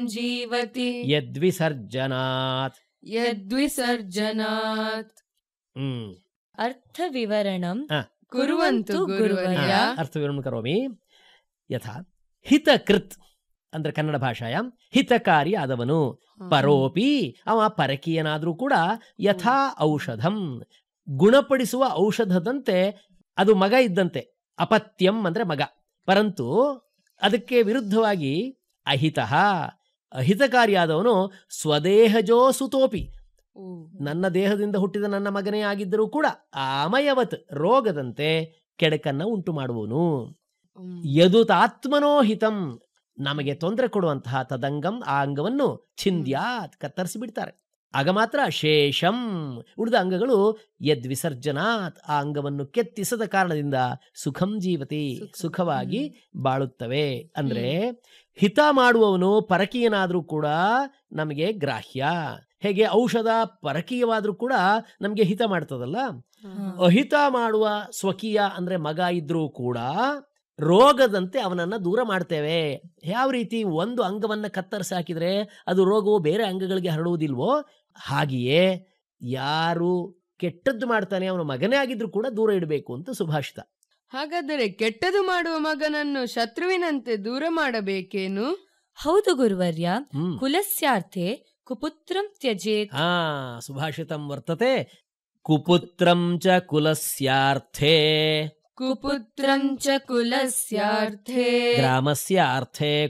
जीवति ಯದ್ವಿಸರ್ಜನಾತ್ यद्विसर्जनात् ಹ್ಮ್ ಅರ್ಥವಿವರಣಂ कुर्वन्तु गुरुवर्य ಆ, ಅರ್ಥವಿವರಣಂ ಕರೋಮಿ ಯಥಾ ಹಿತಕೃತ್ ಅಂದ್ರೆ ಕನ್ನಡ ಭಾಷಾಯ ಹಿತಕಾರಿ ಆದವನು ಪರೋಪಿ ಅವ ಪರಕೀಯನಾದ್ರೂ ಕೂಡ ಯಥಾ ಔಷಧಂ ಗುಣಪಡಿಸುವ ಔಷಧದಂತೆ ಅದು ಮಗ ಇದ್ದಂತೆ ಅಪತ್ಯಂ ಅಂದ್ರೆ ಮಗ ಪರಂತು ಅದಕ್ಕೆ ವಿರುದ್ಧವಾಗಿ ಅಹಿತಃ ಅಹಿತಕಾರಿಯಾದವನು ಸ್ವದೇಹಜೋ ಸುತೋಪಿ ನನ್ನ ದೇಹದಿಂದ ಹುಟ್ಟಿದ ನನ್ನ ಮಗನೇ ಆಗಿದ್ದರೂ ಕೂಡ ಆಮಯವತ್ ರೋಗದಂತೆ ಕೆಡಕನ್ನ ಉಂಟು ಮಾಡುವನು ಯದುತಾತ್ಮನೋ ಹಿತಂ ನಮಗೆ ತೊಂದರೆ ಕೊಡುವಂತಹ ತದಂಗಂ ಆ ಅಂಗವನ್ನು ಛಿಂದ್ಯಾತ್ ಕತ್ತರಿಸಿ ಬಿಡ್ತಾರೆ ಆಗ ಮಾತ್ರ ಶೇಷಂ ಉಳಿದ ಅಂಗಗಳು ಯದ್ವಿಸರ್ಜನಾತ್ ಆ ಅಂಗವನ್ನು ಕೆತ್ತಿಸದ ಕಾರಣದಿಂದ ಸುಖಂ ಜೀವತಿ ಸುಖಂ. ಸುಖವಾಗಿ ಬಾಳುತ್ತವೆ ಅಂದ್ರೆ ಹಿತ ಮಾಡುವವನು ಪರಕೀಯನಾದ್ರೂ ಕೂಡ ನಮಗೆ ಗ್ರಾಹ್ಯ ಹೇಗೆ ಔಷಧ ಪರಕೀಯವಾದ್ರೂ ಕೂಡ ನಮಗೆ ಹಿತ ಮಾಡ್ತದಲ್ಲ ಅಹಿತ ಮಾಡುವ ಸ್ವಕೀಯ ಅಂದ್ರೆ ಮಗ ಇದ್ರೂ ಕೂಡ ರೋಗದಂತೆ ಅವನನ್ನ ದೂರ ಮಾಡ್ತೇವೆ ಯಾವ ರೀತಿ ಒಂದು ಅಂಗವನ್ನ ಕತ್ತರಿಸಿ ಹಾಕಿದ್ರೆ ಅದು ರೋಗವು ಬೇರೆ ಅಂಗಗಳಿಗೆ ಹರಡುವುದಿಲ್ವೋ ಹಾಗೆಯೇ ಯಾರು ಕೆಟ್ಟದ್ದು ಮಾಡ್ತಾನೆ ಅವನ ಮಗನೇ ಆಗಿದ್ರು ಕೂಡ ದೂರ ಇಡಬೇಕು ಅಂತ ಸುಭಾಷಿತ ಹಾಗಾದರೆ ಕೆಟ್ಟದು ಮಾಡುವ ಮಗನನ್ನು ಶತ್ರುವಿನಂತೆ ದೂರ ಮಾಡಬೇಕೇನು ಹೌದು ಗುರುವರ್ಯ ಹ್ಮ್ ಕುಲಸ್ಯಾರ್ಥೆ ಕುಪುತ್ರಂ ತ್ಯಜೇತ್ ಹಾ ಸುಭಾಷಿತಂ ವರ್ತತೆ ಕುಪುತ್ರಂ ಚ ಕುಲಸ್ಯಾರ್ಥೇ ಕುಪುತ್ರಂ ಚ ಕುಲಸ್ಯಾರ್ಥೇ ಗ್ರಾಮಸ್ಯ ಅರ್ಥೇ